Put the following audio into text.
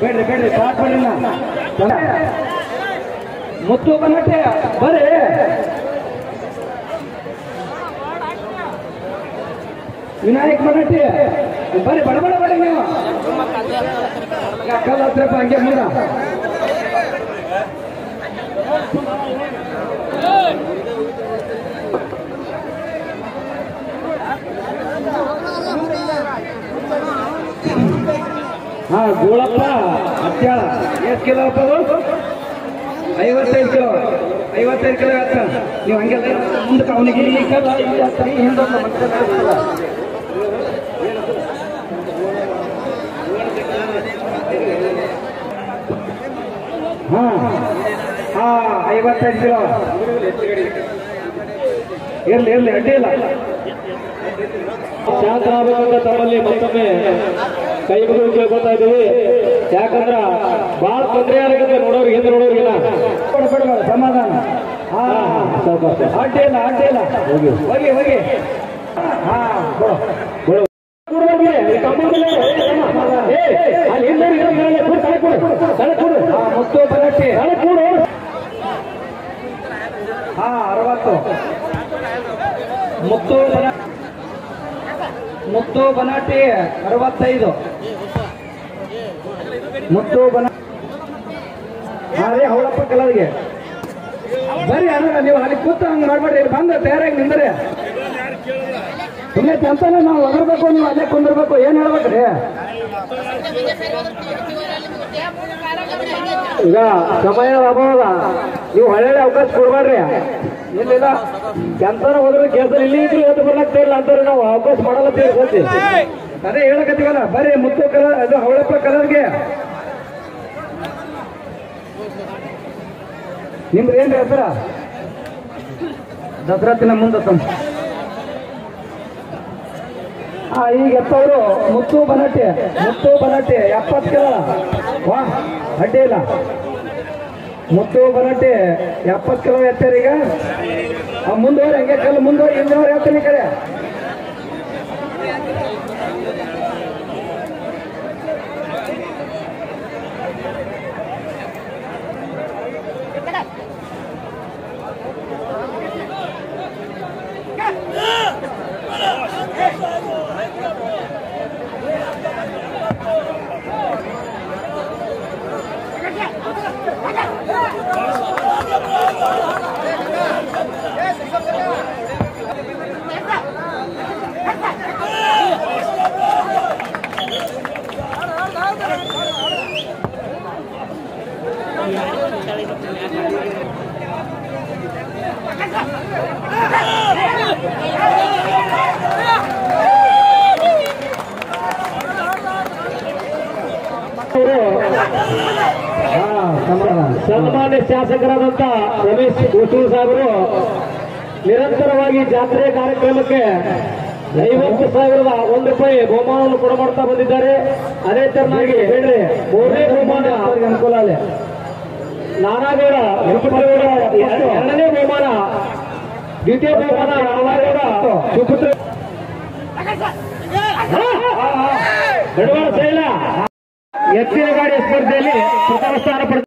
ಬೇಡ್ರಿ ಬೇಡ್ರಿ ಪಾಟ್ ಬೇಡ್ರಿ ನಾ. ಚಂದ. ಮುತ್ತು ಬನ್ನಟ್ಟೆ ಬರ್ರಿ ವಿನಾಯಕ್ ಬನ್ನಟ್ಟಿ ಬರ್ರಿ ಬಡ ಬಡ ಬಡ ನೀವು ಕಲ್ಲ ಹತ್ರಪ್ಪ ಹಂಗೆ ಮುಂದ ಹಾ ಗೋಳಪ್ಪ ಹತ್ಯಾಳ ಎಷ್ಟು ಕಿಲೋ ಅಪ್ಪ ಅದು ಐವತ್ತೈದು ಕಿಲೋ ಐವತ್ತೈದು ಕಿಲೋ ಆತ ನೀವು ಹಂಗೆಲ್ಲ ಮುಂದಕ್ಕೆ ಅವನಿಗೆ ಈ ಕಲ್ಲ ಈ ಹತ್ತ, ಈ ಹಿಂದೊಂದು ಮತ್ತೆ ನಡೆಸ್ತದ. ಹಾ ಹಾ ಐವತ್ತೈದು ಕಿಲೋ ಇರ್ಲಿ ಇರ್ಲಿ ಅಡ್ಡಿ ಇಲ್ಲ ಶಾಂತ ಆಗ್ಬೇಕಂತ ತಮ್ಮಲ್ಲಿ ಮತ್ತೊಮ್ಮೆ ಕೈ ಮುಗಿದು ಕೇಳ್ಕೊತಾ ಇದ್ದೀವಿ ಯಾಕಂದ್ರ ಬಹಳ ತೊಂದರೆ ಆಗತ್ತೆ ನೋಡೋರು ಹಿಂದೆ ನೋಡೋರಿಗಿಲ್ಲ ಕೊಡು, ಕೊಡು, ಕೊಡು, ಸಮಾಧಾನ ಹಾ ಸಾವ್ಕಾಶ. ಅಡ್ಡಿ ಇಲ್ಲ ಅಡ್ಡಿ ಇಲ್ಲ ಹೋಗಿ ಹೋಗಿ ಹೋಗಿ ಹಾ ಕೊಡು ಕೂಡ್ಬರ್ರಿ, ಈ ಕಂಬದ ಮೇಲೆ ಏ, ತಮ್ಮ, ಏ, ಅಲ್ಲಿ ಹಿಂದೆ ಇರೋ ಮೇಲೆ ಕೂಡು, ತಲೆ ಕೂಡು, ತಲೆ ಕೂಡು. ಹಾ ಮುತ್ತು ಬನ್ನಟ್ಟಿ ತಲೆ ಕೂಡು. ಹಾ ಅರವತ್ತು ಮುತ್ತು ಬನ ಮುತ್ತು ಬನಾಟಿ ಅರವತ್ತೈದು ಮುತ್ತು ಬನ ಹಾ ರೀ ಹೌಳಪ್ಪ ಕಲರ್ಗೆ ಬರ್ರಿ ಅಣ್ಣ ನೀವು ಅಲ್ಲಿ ಕೂತು ಹಂಗೆ ಮಾಡ್ಬೇಡ್ರಿ ಇಲ್ಲಿ ಬಂದ ತಯಾರಾಗಿ ನಿಂದ್ರಿ ಸುಮ್ಮನೆ ಚಂತನ ನಾವು ಒದರ್ಬೇಕು ನೀವು ಅಲ್ಲೇ ಕುಂದಿರ್ಬೇಕು ಏನ್ ಹೇಳ್ಬೇಕ್ರಿ ಈಗ ಸಮಯ ಅಭಾವ ನೀವು ಒಳ್ಳೆ ಅವಕಾಶ ಕೊಡ್ಬೇಡ್ರಿ ಇಲ್ಲಿಲ್ಲ ಎಂತಾರ ಹೋದ್ರೆ ಕೆಲಸ ಇಲ್ಲಿ ಇದ್ರು ಎದ್ದು ಬರ್ಲಾಗ್ತಾ ಇಲ್ಲ ಅಂತಾರೆ ನಾವು ಅವಕಾಶ ಮಾಡಲ್ಲ ಸತಿ ಅದೇ ಹೇಳಕತ್ತೀವಲ್ಲ ಬರ್ರಿ ಮುತ್ತು ಕಲರ್ ಅದು ಹವಳಪ್ಪ ಕಲರ್ಗೆ ನಿಮ್ದು ಏನ್ರಿ ಹೆಸರ ದಸರಾತಿನ ಮುಂದೆ ತಮ್ಮ ಹಾ ಈಗ ಎತ್ತವರು ಮುತ್ತು ಬನಟ್ಟೆ ಮುತ್ತು ಬನಟ್ಟೆ ಎಪ್ಪತ್ತು ಕಿಲೋ ವಾ ಅಡ್ಡಿ ಇಲ್ಲ ಮುತ್ತು ಬನಟ್ಟೆ ಎಪ್ಪತ್ತು ಕಿಲೋ ಎತ್ತಾರ ಈಗ ಮುಂದುವರಿ ಹಂಗೆ ಕಲ್ಲು ಮುಂದುವರಿ ಹಿಂದಿನವ್ರು ಹೇಳ್ತೀನಿ ಈ ಕಡೆ ಹಾ ಸಮಾಧಾನ ಸನ್ಮಾನ್ಯ ಶಾಸಕರಾದಂತ ರಮೇಶ್ ಗೋಟೂರ್ ಸಾಹೇಬರು ನಿರಂತರವಾಗಿ ಜಾತ್ರೆ ಕಾರ್ಯಕ್ರಮಕ್ಕೆ ಐವತ್ತು ಸಾವಿರದ ಒಂದು ರೂಪಾಯಿ ಬಹುಮಾನವನ್ನು ಕೊಡಮಾಡ್ತಾ ಬಂದಿದ್ದಾರೆ ಅದೇ ತರನಾಗಿ ಹೇಳ್ರಿ ಮೂರನೇ ಬಹುಮಾನ ಅವ್ರಿಗೆ ಅನುಕೂಲ ಅಲ್ಲೇ ನಾನಾಗೌಡ ವೆಂಕಟೇಗೌಡ ಎರ- ಎರಡನೇ ಬಹುಮಾನ ದ್ವಿತೀಯ ಬಹುಮಾನ ನಾನಾಗೌಡ ಸುಪುತ್ರ ಗಡವಾಡ ಶೈಲ ಎತ್ತಿನ ಗಾಡಿ ಸ್ಪರ್ಧೆಯಲ್ಲಿ ಪ್ರಥಮ ಸ್ಥಾನ ಪಡೆದ